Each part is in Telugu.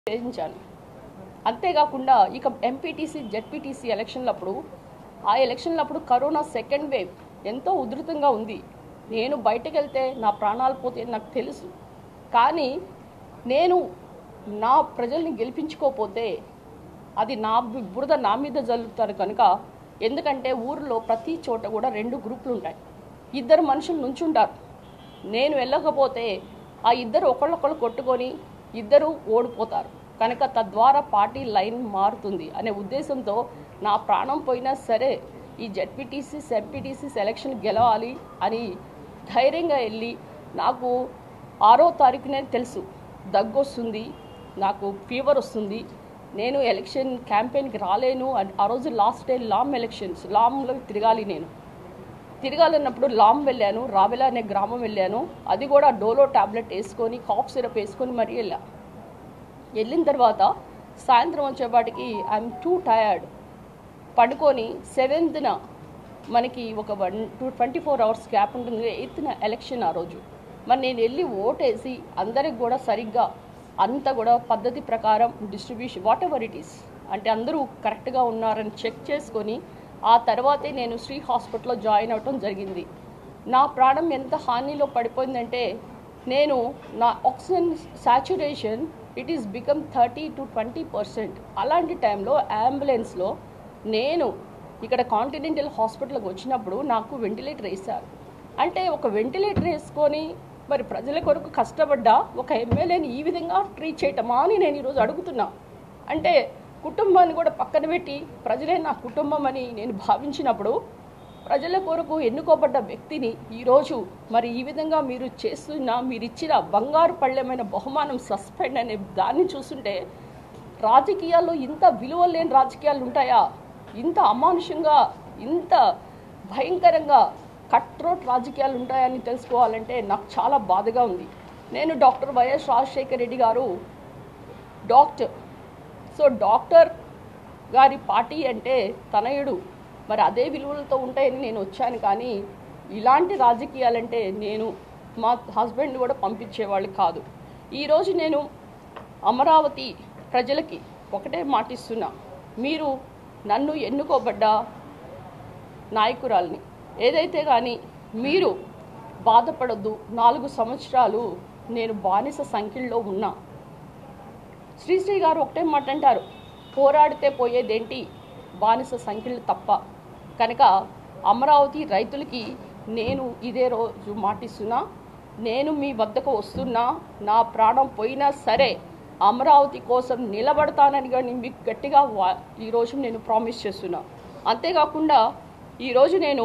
చేయించాను అంతేకాకుండా ఇక ఎంపీటీసీ జెడ్పీటీసీ ఎలక్షన్లప్పుడు ఆ ఎలక్షన్లప్పుడు కరోనా సెకండ్ వేవ్ ఎంతో ఉధృతంగా ఉంది నేను బయటకు వెళ్తే నా ప్రాణాలు పోతే నాకు తెలుసు కానీ నేను నా ప్రజల్ని గెలిపించుకోకపోతే అది నా బు- బురద నా మీద జల్లుతారు కనుక ఎందుకంటే ఊరిలో ప్రతి చోట కూడా రెండు గ్రూపులు ఉంటాయి ఇద్దరు మనుషులు నుంచుంటారు నేను వెళ్ళకపోతే ఆ ఇద్దరు ఒకళ్ళొకళ్ళు కొట్టుకొని ఇద్దరు ఓడిపోతారు కనుక తద్వారా పార్టీ లైన్ మారుతుంది అనే ఉద్దేశంతో నా ప్రాణం పోయినా సరే ఈ జెడ్పీటీసీ ఎంపీటీసీ సెలక్షన్ గెలవాలి అని ధైర్యంగా వెళ్ళి నాకు ఆరో తారీఖునే తెలుసు దగ్గు వస్తుంది నాకు ఫీవర్ వస్తుంది నేను ఎలక్షన్ క్యాంపెయిన్కి రాలేను అని ఆ రోజు లాస్ట్ డే లామ్ ఎలక్షన్స్ లామ్లో తిరగాలి నేను తిరగాలన్నప్పుడు లామ్ వెళ్ళాను రావెల అనే గ్రామం వెళ్ళాను అది కూడా డోలో టాబ్లెట్ వేసుకొని కాఫ్ సిరప్ వేసుకొని మరీ వెళ్ళా వెళ్ళిన తర్వాత సాయంత్రం వచ్చేపాటికి ఐఎమ్ టూ టయర్డ్ పడుకొని సెవెంత్న మనకి ఒక one two twenty four hours gap ఉంటుంది ఎయిత్న ఎలక్షన్ ఆ రోజు మరి నేను వెళ్ళి ఓటేసి అందరికి కూడా సరిగ్గా అంతా కూడా పద్ధతి ప్రకారం distribution whatever it is అంటే అందరూ కరెక్ట్గా ఉన్నారని చెక్ చేసుకొని ఆ తర్వాతే నేను శ్రీ హాస్పిటల్లో జాయిన్ అవ్వటం జరిగింది నా ప్రాణం ఎంత హానిలో పడిపోయిందంటే నేను నా oxygen saturation it is become thirty to twenty percent అలాంటి టైంలో అంబులెన్స్లో నేను ఇక్కడ కాంటినెంటల్ హాస్పిటల్కి వచ్చినప్పుడు నాకు వెంటిలేటర్ వేశారు అంటే ఒక వెంటిలేటర్ వేసుకొని మరి ప్రజల కొరకు కష్టపడ్డా ఒక ఎమ్మెల్యేని ఈ విధంగా ట్రీట్ చేయటమా అని నేను ఈరోజు అడుగుతున్నా అంటే కుటుంబాన్ని కూడా పక్కన పెట్టి ప్రజలే నా కుటుంబం అని నేను భావించినప్పుడు ప్రజల కొరకు ఎన్నుకోబడ్డ వ్యక్తిని ఈరోజు మరి ఈ విధంగా మీరు చేస్తున్న మీరు ఇచ్చిన బంగారు పళ్ళెమైన బహుమానం సస్పెండ్ అనే దాన్ని చూస్తుంటే రాజకీయాల్లో ఇంత విలువ లేని రాజకీయాలు ఉంటాయా ఇంత అమానుషంగా ఇంత భయంకరంగా కట్ త్రోట్ రాజకీయాలు ఉంటాయని తెలుసుకోవాలంటే నాకు చాలా బాధగా ఉంది నేను డాక్టర్ వైఎస్ రాజశేఖర రెడ్డి గారు డాక్టర్ సో డాక్టర్ గారి పార్టీ అంటే తనయుడు మరి అదే విలువలతో ఉంటాయని నేను వచ్చాను కానీ ఇలాంటి రాజకీయాలంటే నేను మా హస్బెండ్ కూడా పంపించేవాళ్ళు కాదు ఈరోజు నేను అమరావతి ప్రజలకి ఒకటే మాటిస్తున్నా మీరు నన్ను ఎన్నుకోబడ్డ నాయకురాల్ని ఏదైతే కానీ మీరు బాధపడొద్దు నాలుగు సంవత్సరాలు నేను బానిస సంఖ్యలో ఉన్నా శ్రీశ్రీ గారు ఒకటే మాట అంటారు పోరాడితే పోయేదేంటి బానిస సంఖ్యలు తప్ప కనుక అమరావతి రైతులకి నేను ఇదే రోజు మాటిస్తున్నా నేను మీ వద్దకు వస్తున్నా నా ప్రాణం పోయినా సరే అమరావతి కోసం నిలబడతానని కానీ మీకు గట్టిగా వా- ఈరోజు నేను ప్రామిస్ చేస్తున్నా అంతేకాకుండా ఈరోజు నేను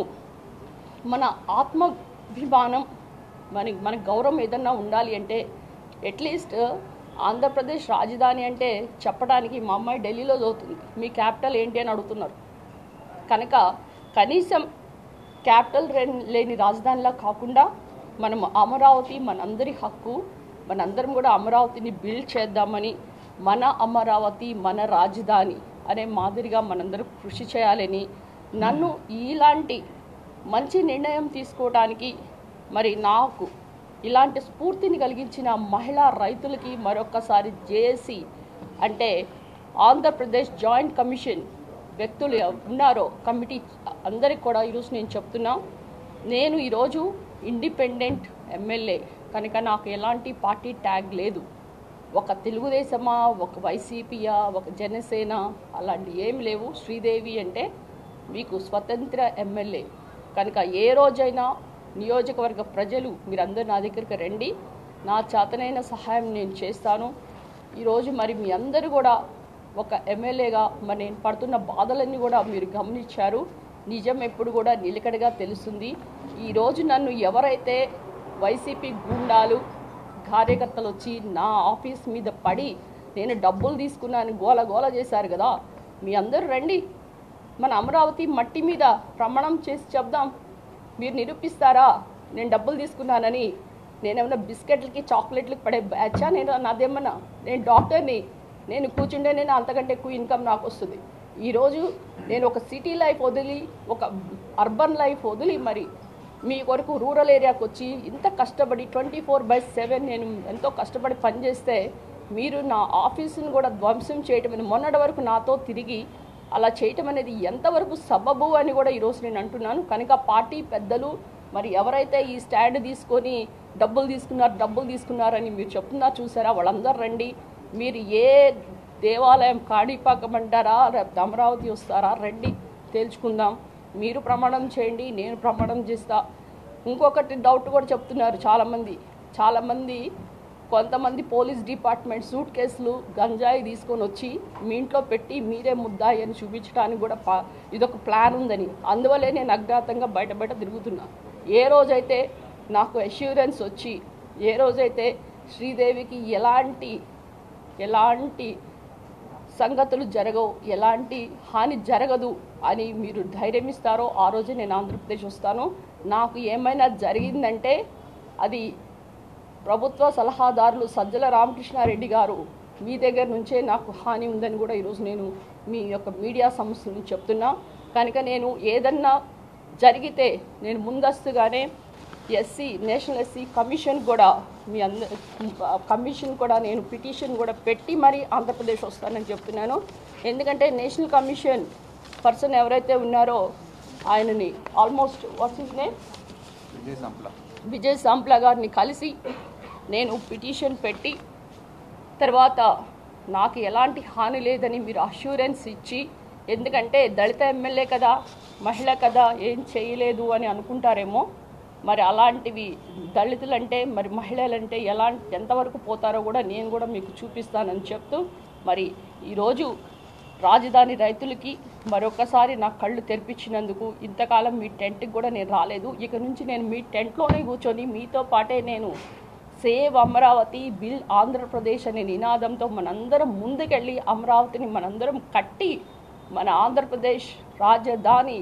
మన ఆత్మాభిమానం మన మన గౌరవం ఏదన్నా ఉండాలి అంటే అట్లీస్ట్ ఆంధ్రప్రదేశ్ రాజధాని అంటే చెప్పడానికి మా అమ్మాయి ఢిల్లీలో చదువుతుంది మీ క్యాపిటల్ ఏంటి అని అడుగుతున్నారు కనుక కనీసం క్యాపిటల్ రెన్- లేని రాజధానిలా కాకుండా మనం అమరావతి మనందరి హక్కు మనందరం కూడా అమరావతిని బిల్డ్ చేద్దామని మన అమరావతి మన రాజధాని అనే మాదిరిగా మనందరం కృషి చేయాలని నన్ను ఇలాంటి మంచి నిర్ణయం తీసుకోవడానికి మరి నాకు ఇలాంటి స్ఫూర్తిని కలిగించిన మహిళా రైతులకి మరొకసారి జేఏసీ అంటే ఆంధ్రప్రదేశ్ జాయింట్ కమిషన్ వ్యక్తులు ఎవ- ఉన్నారో కమిటీ అందరికి కూడా ఈరోజు నేను చెప్తున్నా నేను ఈరోజు ఇండిపెండెంట్ ఎమ్మెల్యే కనుక నాకు ఎలాంటి పార్టీ ట్యాగ్ లేదు ఒక తెలుగుదేశమా ఒక వైసీపీయా ఒక జనసేన అలాంటి ఏం లేవు శ్రీదేవి అంటే మీకు స్వతంత్ర ఎమ్మెల్యే కనుక ఏ రోజైనా నియోజకవర్గ ప్రజలు మీరందరూ నా దగ్గరికి రండి నా చేతనైన సహాయం నేను చేస్తాను ఈరోజు మరి మీ అందరూ కూడా ఒక ఎమ్మెల్యేగా మరి నేను పడుతున్న బాధలన్నీ కూడా మీరు గమనించారు నిజం ఎప్పుడు కూడా నిలకడగా తెలుస్తుంది ఈరోజు నన్ను ఎవరైతే వైసీపీ గూండాలు కార్యకర్తలు వచ్చి నా ఆఫీస్ మీద పడి నేను డబ్బులు తీసుకున్నాను గోల గోల చేశారు కదా మీ అందరూ రండి మన అమరావతి మట్టి మీద ప్రమాణం చేసి చెప్దాం మీరు నిరూపిస్తారా నేను డబ్బులు తీసుకున్నానని నేనేమన్నా బిస్కెట్లకి చాక్లెట్లకి పడే బ్యాచా నేను నాదేమన్నా నేను డాక్టర్ని నేను కూర్చుంటే నేను అంతకంటే ఎక్కువ ఇన్కమ్ నాకు వస్తుంది ఈరోజు నేను ఒక సిటీ లైఫ్ వదిలి ఒక అర్బన్ లైఫ్ వదిలి మరి మీ కొరకు రూరల్ ఏరియాకి వచ్చి ఇంత కష్టపడి ట్వంటీ ఫోర్ బై సెవెన్ నేను ఎంతో కష్టపడి పనిచేస్తే మీరు నా ఆఫీసును కూడా ధ్వంసం చేయటం అనేది మొన్నటి వరకు నాతో తిరిగి అలా చేయటం అనేది ఎంతవరకు సబబు అని కూడా ఈరోజు నేను అంటున్నాను కనుక పార్టీ పెద్దలు మరి ఎవరైతే ఈ స్టాండ్ తీసుకొని డబ్బులు తీసుకున్నారు డబ్బులు తీసుకున్నారని మీరు చెప్తున్నారు చూసారా వాళ్ళందరూ రండి మీరు ఏ దేవాలయం కాణిపాకమంటారా రేపు అమరావతి వస్తారా రండి తేల్చుకుందాం మీరు ప్రమాణం చేయండి నేను ప్రమాణం చేస్తా ఇంకొకటి డౌట్ కూడా చెప్తున్నారు చాలామంది చాలామంది కొంతమంది పోలీస్ డిపార్ట్మెంట్ సూట్ కేసులు గంజాయి తీసుకొని వచ్చి మీ ఇంట్లో పెట్టి మీరే ముద్దాయి అని చూపించడానికి కూడా పా ఇదొక ప్లాన్ ఉందని అందువల్లే నేను అజ్ఞాతంగా బయట బయట తిరుగుతున్నా ఏ రోజైతే నాకు అష్యూరెన్స్ వచ్చి ఏ రోజైతే శ్రీదేవికి ఎలాంటి ఎలాంటి సంగతులు జరగవు ఎలాంటి హాని జరగదు అని మీరు ధైర్యం ఇస్తారో ఆ రోజే నేను ఆంధ్రప్రదేశ్ వస్తాను నాకు ఏమైనా జరిగిందంటే అది ప్రభుత్వ సలహాదారులు సజ్జల రామకృష్ణారెడ్డి గారు మీ దగ్గర నుంచే నాకు హాని ఉందని కూడా ఈరోజు నేను మీ యొక్క మీడియా సంస్థ నుంచి చెప్తున్నా కనుక నేను ఏదన్నా జరిగితే నేను ముందస్తుగానే ఎస్సీ నేషనల్ ఎస్సీ కమిషన్ కూడా మీ అంద కమిషన్ కూడా నేను పిటిషన్ కూడా పెట్టి మరి ఆంధ్రప్రదేశ్ వస్తానని చెప్తున్నాను ఎందుకంటే నేషనల్ కమిషన్ పర్సన్ ఎవరైతే ఉన్నారో ఆయనని almost what's his name Vijay Sampla Vijay Sampla గారిని కలిసి నేను పిటిషన్ పెట్టి తర్వాత నాకు ఎలాంటి హాని లేదని మీరు అష్యూరెన్స్ ఇచ్చి ఎందుకంటే దళిత ఎమ్మెల్యే కదా మహిళ కదా ఏం చేయలేదు అని అనుకుంటారేమో మరి అలాంటివి దళితులంటే మరి మహిళలంటే ఎలా ఎంతవరకు పోతారో కూడా నేను కూడా మీకు చూపిస్తానని చెప్తూ మరి ఈరోజు రాజధాని రైతులకి మరొకసారి నా కళ్ళు తెరిపించినందుకు ఇంతకాలం మీ టెంట్కి కూడా నేను రాలేదు ఇక నుంచి నేను మీ టెంట్లోనే కూర్చొని మీతో పాటే నేను సేవ్ అమరావతి బిల్ ఆంధ్రప్రదేశ్ అనే నినాదంతో మనందరం ముందుకెళ్ళి అమరావతిని మనందరం కట్టి మన ఆంధ్రప్రదేశ్ రాజధాని